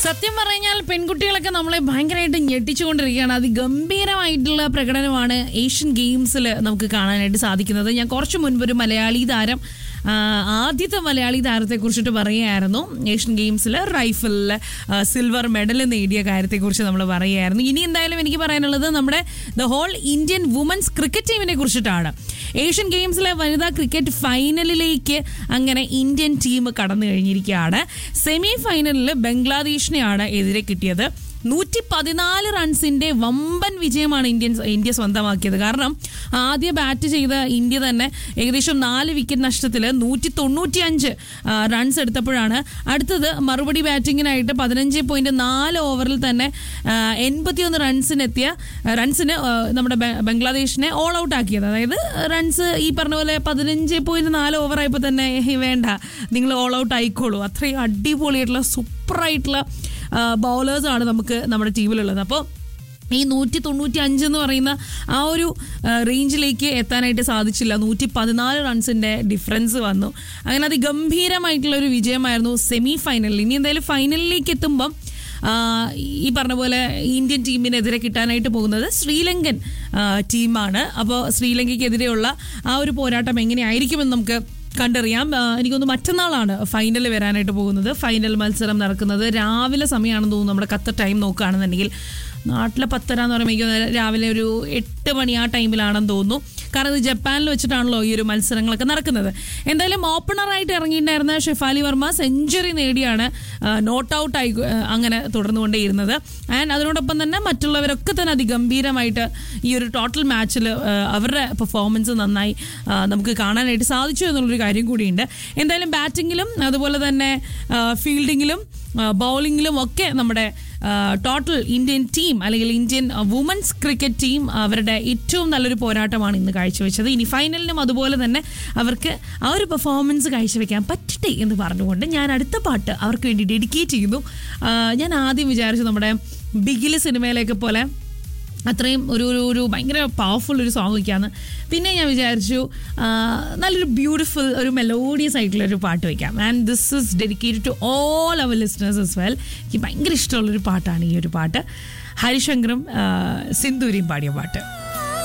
സത്യം പറഞ്ഞാൽ പെൺകുട്ടികളൊക്കെ നമ്മളെ ഭയങ്കരമായിട്ട് ഞെട്ടിച്ചുകൊണ്ടിരിക്കുകയാണ് അതിഗംഭീരമായിട്ടുള്ള പ്രകടനമാണ് ഏഷ്യൻ ഗെയിംസിൽ നമുക്ക് കാണാനായിട്ട് സാധിക്കുന്നത് ഞാൻ കുറച്ച് മുൻപ് ഒരു മലയാളി താരം ആ, ആദ്യത്തെ മലയാളി താരത്തെ കുറിച്ചിട്ട് പറയുകയായിരുന്നു ഏഷ്യൻ ഗെയിംസിൽ റൈഫിളിൽ സിൽവർ മെഡൽ നേടിയ കാര്യത്തെക്കുറിച്ച് നമ്മൾ പറയുകയായിരുന്നു ഇനി എന്തായാലും എനിക്ക് പറയാനുള്ളത് നമ്മുടെ the whole Indian women's cricket ടീമിനെ കുറിച്ചിട്ടാണ് ഏഷ്യൻ ഗെയിംസിലെ വനിതാ ക്രിക്കറ്റ് ഫൈനലിലേക്ക് അങ്ങനെ ഇന്ത്യൻ ടീം കടന്നു കഴിഞ്ഞിരിക്കുകയാണ് സെമി ഫൈനലിൽ ബംഗ്ലാദേശിനെയാണ് എതിരെ കിട്ടിയത് നൂറ്റി പതിനാല് റൺസിന്റെ വമ്പൻ വിജയമാണ് ഇന്ത്യൻ ഇന്ത്യ സ്വന്തമാക്കിയത് കാരണം ആദ്യ ബാറ്റ് ചെയ്ത ഇന്ത്യ തന്നെ ഏകദേശം നാല് വിക്കറ്റ് നഷ്ടത്തിൽ നൂറ്റി തൊണ്ണൂറ്റി അഞ്ച് റൺസ് എടുത്തപ്പോഴാണ് അടുത്തത് മറുപടി ബാറ്റിങ്ങിനായിട്ട് പതിനഞ്ച് പോയിന്റ് നാല് ഓവറിൽ തന്നെ എൺപത്തിയൊന്ന് റൺസിനെത്തിയ റൺസിന് ആ, നമ്മുടെ ബ- ബംഗ്ലാദേശിനെ ഓൾ ഔട്ട് ആക്കിയത് അതായത് റൺസ് ഈ പറഞ്ഞ പോലെ പതിനഞ്ച് പോയിന്റ് നാല് ഓവറായപ്പോൾ തന്നെ "ഹേയ്, വേണ്ട നിങ്ങൾ ഓൾ ഔട്ട് ആയിക്കോളൂ അത്രയും അടിപൊളിയായിട്ടുള്ള സൂപ്പറായിട്ടുള്ള ബൗളേഴ്സാണ് നമുക്ക് നമ്മുടെ ടീമിലുള്ളത് അപ്പോൾ ഈ നൂറ്റി തൊണ്ണൂറ്റി അഞ്ച് എന്ന് പറയുന്ന ആ ഒരു ആ, റേഞ്ചിലേക്ക് എത്താനായിട്ട് സാധിച്ചില്ല നൂറ്റി പതിനാല് റൺസിന്റെ ഡിഫറൻസ് വന്നു അങ്ങനെ അതിഗംഭീരമായിട്ടുള്ള ഒരു വിജയമായിരുന്നു സെമി ഫൈനലിൽ ഇനി എന്തായാലും ഫൈനലിലേക്ക് എത്തുമ്പം ആ, ഈ പറഞ്ഞ പോലെ ഇന്ത്യൻ ടീമിനെതിരെ കിട്ടാനായിട്ട് പോകുന്നത് ശ്രീലങ്കൻ ആ, ടീമാണ് അപ്പോൾ ശ്രീലങ്കയ്ക്കെതിരെയുള്ള ആ ഒരു പോരാട്ടം എങ്ങനെയായിരിക്കുമെന്ന് നമുക്ക് കണ്ടറിയാം ആ, എനിക്കൊന്ന് മറ്റന്നാളാണ് ഫൈനൽ വരാനായിട്ട് പോകുന്നത് ഫൈനൽ മത്സരം നടക്കുന്നത് രാവിലെ സമയമാണെന്ന് തോന്നുന്നു നമ്മുടെ കത്ത ടൈം നോക്കുകയാണെന്നുണ്ടെങ്കിൽ നാട്ടിലെ പത്തര എന്ന് പറയുമ്പോൾ എനിക്ക് തോന്നുന്നു രാവിലെ ഒരു എട്ട് മണി ആ ടൈമിലാണെന്ന് തോന്നുന്നു കാരണം ഇത് ജപ്പാനിൽ വെച്ചിട്ടാണല്ലോ ഈ ഒരു മത്സരങ്ങളൊക്കെ നടക്കുന്നത് എന്തായാലും ഓപ്പണറായിട്ട് ഇറങ്ങിയിട്ടുണ്ടായിരുന്ന ഷെഫാലി വർമ്മ സെഞ്ചുറി നേടിയാണ് നോട്ട് ഔട്ട് ആയി ആ, അങ്ങനെ തുടർന്നുകൊണ്ടേയിരുന്നത് ആൻഡ് അതിനോടൊപ്പം തന്നെ മറ്റുള്ളവരൊക്കെ തന്നെ അതിഗംഭീരമായിട്ട് ഈ ഒരു ടോട്ടൽ മാച്ചിൽ അവരുടെ പെർഫോമൻസ് നന്നായി ആ, നമുക്ക് കാണാനായിട്ട് സാധിച്ചു എന്നുള്ളൊരു കാര്യം കൂടിയുണ്ട് എന്തായാലും ബാറ്റിങ്ങിലും അതുപോലെ തന്നെ ഫീൽഡിങ്ങിലും ബൗളിങ്ങിലും ഒക്കെ നമ്മുടെ ടോട്ടൽ ഇന്ത്യൻ ടീം അല്ലെങ്കിൽ ഇന്ത്യൻ വുമൻസ് ക്രിക്കറ്റ് ടീം അവരുടെ ഏറ്റവും നല്ലൊരു പോരാട്ടമാണ് ഇന്ന് കാഴ്ചവെച്ചത് ഇനി ഫൈനലിനും അതുപോലെ തന്നെ അവർക്ക് ആ ഒരു പെർഫോമൻസ് കാഴ്ചവെക്കാൻ പറ്റട്ടെ എന്ന് പറഞ്ഞുകൊണ്ട് ഞാൻ അടുത്ത പാട്ട് അവർക്ക് വേണ്ടി ഡെഡിക്കേറ്റ് ചെയ്യുന്നു ആ, ഞാൻ ആദ്യം വിചാരിച്ചു നമ്മുടെ ബിഗില് സിനിമയിലേക്ക് പോലെ അത്രയും ഒരു ഒരു ഒരു ഭയങ്കര പവർഫുൾ ഒരു സോങ് വയ്ക്കാന്ന് പിന്നെ ഞാൻ വിചാരിച്ചു ആ, നല്ലൊരു ബ്യൂട്ടിഫുൾ ഒരു മെലോഡിയസ് ആയിട്ടുള്ള ഒരു പാട്ട് വയ്ക്കാം and this is dedicated to all our listeners as well എനിക്ക് ഭയങ്കര ഇഷ്ടമുള്ളൊരു പാട്ടാണ് ഈ ഒരു പാട്ട് ഹരിശങ്കറും ആ, സിന്ദൂരിയും പാടിയ പാട്ട്